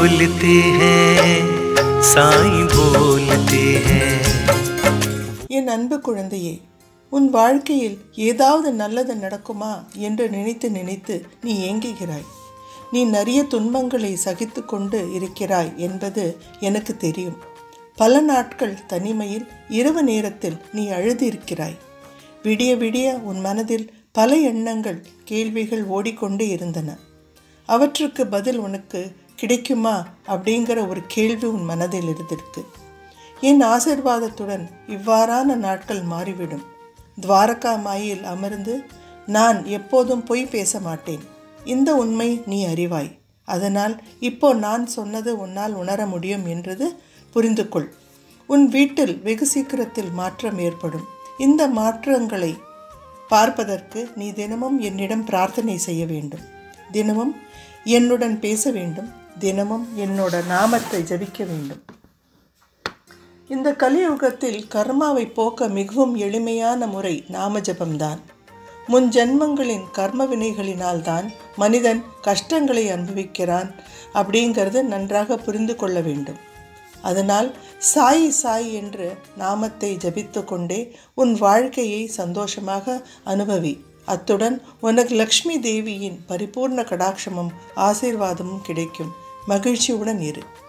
बोलते हैं साईं बोलते हैं என் அன்பு குழந்தையே உன் வாழ்க்கையில் ஏதாவது நல்லது நடக்குமா என்று நினைத்து நினைத்து நீ ஏங்குகிறாய் நீ நிறைய துன்பங்களை சகித்து கொண்டு இருக்கிறாய் என்பது எனக்கு தெரியும் பல நாட்கள் தனிமையில் இரவு நேரத்தில் நீ அழுதிருக்கிறாய் விடிய விடிய உன் மனதில் பல எண்ணங்கள் கேள்விகள் ஓடிக்கொண்டே இருந்தன அவற்றுக்கு பதில் உனக்கு கிடைக்குமா அப்படிங்கிற ஒரு கேள்வி உன் மனதில் இருந்திருக்கு என் ஆசிர்வாதத்துடன் இவ்வாறான நாட்கள் மாறிவிடும் துவாரகா மாயில் அமர்ந்து நான் எப்போதும் பொய் பேச மாட்டேன் இந்த உண்மை நீ அறிவாய் அதனால் இப்போ நான் சொன்னது உன்னால் உணர முடியும் என்றது புரிந்து கொள் உன் வீட்டில் வெகு சீக்கிரத்தில் மாற்றம் ஏற்படும் இந்த மாற்றங்களை பார்ப்பதற்கு நீ தினமும் என்னிடம் பிரார்த்தனை செய்ய வேண்டும் தினமும் என்னுடன் பேச வேண்டும் தினமும் என்னோட நாமத்தை ஜபிக்க வேண்டும் இந்த கலியுகத்தில் கர்மாவை போக்க மிகவும் எளிமையான முறை நாம ஜபம்தான் முன் ஜென்மங்களின் கர்ம வினைகளினால்தான் மனிதன் கஷ்டங்களை அனுபவிக்கிறான் அப்படிங்கிறது நன்றாக புரிந்து கொள்ள வேண்டும் அதனால் சாய் சாய் என்று நாமத்தை ஜபித்து கொண்டே உன் வாழ்க்கையை சந்தோஷமாக அனுபவி அத்துடன் உனக்கு லக்ஷ்மி தேவியின் பரிபூர்ண கடாட்சமும் ஆசீர்வாதமும் கிடைக்கும் மகிழ்ச்சியுடன் இரு